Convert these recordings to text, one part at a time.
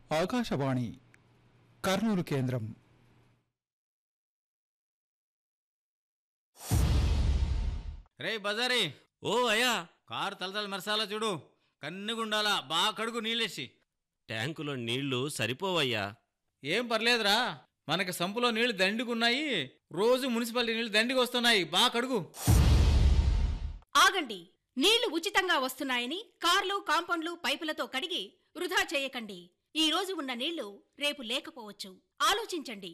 ఆకాశవాణి కర్నూలు కేంద్రం రే బజారీ ఓ అయ్యా కారు తలతల మెరసాలా చూడు కన్నుగుండాలా బాగా కడుగు నీళ్ళేసి ట్యాంకులో నీళ్లు సరిపోవయ్యా ఏం పర్లేదురా మనకి సంపులో నీళ్లు దండిగున్నాయి రోజు మున్సిపాలిటీ నీళ్లు దండికి వస్తున్నాయి బాగా కడుగు ఆగండి నీళ్లు ఉచితంగా వస్తున్నాయని కార్లు కాంపౌండ్లు పైపులతో కడిగి వృధా చేయకండి ఈ రోజు ఉన్న నీళ్లు రేపు లేకపోవచ్చు ఆలోచించండి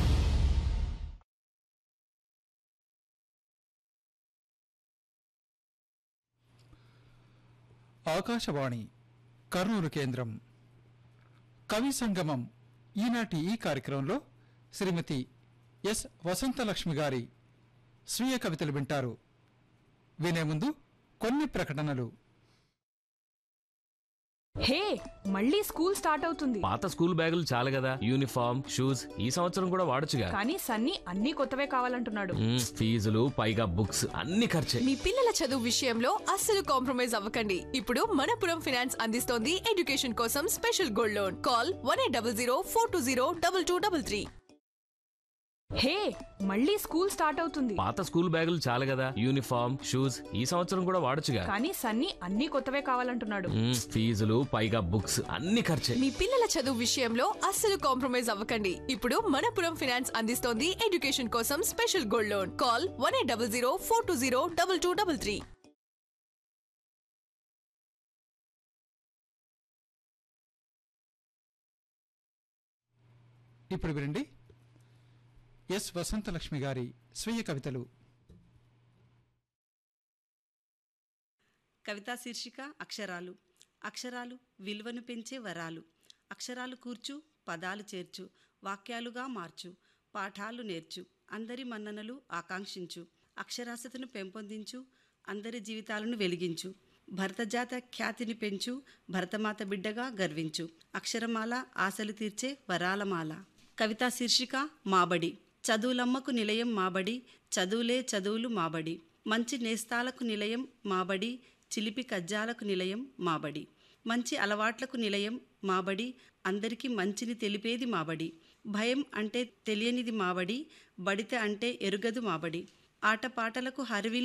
ఆకాశవాణి కర్నూలు కేంద్రం కవి సంగమం ఈనాటి ఈ కార్యక్రమంలో శ్రీమతి ఎస్ వసంతలక్ష్మి గారి స్వీయ కవితలు వింటారు వినే ముందు కొన్ని ప్రకటనలు హే మళ్ళీ స్కూల్ స్టార్ట్ అవుతుంది పాత స్కూల్ బ్యాగులు చాలు కదా యూనిఫామ్ షూస్ ఈ సంవత్సరం కూడా వాడొచ్చుగా కానీ సన్నీ అన్ని కొత్తవే కావాలంటున్నాడు మ్మ్, ఫీజులు పైగా బుక్స్ అన్ని ఖర్చే మీ పిల్లల చదువు విషయంలో అస్సలు కాంప్రమైజ్ అవ్వకండి ఇప్పుడు మనపురం ఫైనాన్స్ అందిస్తోంది ఎడ్యుకేషన్ కోసం special gold loan call one eight double zero four two zero double two double three hey మళ్ళీ స్కూల్ స్టార్ట్ అవుతుంది పాత స్కూల్ బ్యాగులు చాలు కదా యూనిఫామ్ షూస్ ఈ సంవత్సరం కూడా వాడొచ్చుగా కానీ సన్నీ అన్ని కొత్తవే కావాలంటున్నాడు మ్మ్, ఫీజులు పైగా బుక్స్ అన్ని ఖర్చే మీ పిల్లల చదువు విషయంలో అస్సలు కాంప్రమైజ్ అవ్వకండి ఇప్పుడు మనపురం ఫైనాన్స్ అందిస్తోంది ఎడ్యుకేషన్ కోసం special gold loan call one eight double zero four two zero double two double three ఇప్పుడు వినండి ఎస్ వసంతలక్ష్మి గారి స్వీయ కవితలు కవితా శీర్షిక అక్షరాలు అక్షరాలు విలువను పెంచే వరాలు అక్షరాలు కూర్చు పదాలు చేర్చు వాక్యాలుగా మార్చు పాఠాలు నేర్చు అందరి మన్ననలు ఆకాంక్షించు అక్షరాస్యతను పెంపొందించు అందరి జీవితాలను వెలిగించు భరతజాత ఖ్యాతిని పెంచు భరతమాత బిడ్డగా గర్వించు అక్షరమాల ఆశలు తీర్చే వరాలమాల కవితా శీర్షిక మాబడి చదువులమ్మకు నిలయం మాబడి చదువులే చదువులు మాబడి మంచి నేస్తాలకు నిలయం మాబడి చిలిపి కజ్జాలకు నిలయం మాబడి మంచి అలవాట్లకు నిలయం మాబడి అందరికీ మంచిని తెలిపేది మాబడి భయం అంటే తెలియనిది మాబడి బడిత అంటే ఎరుగదు మాబడి ఆటపాటలకు హరివిల్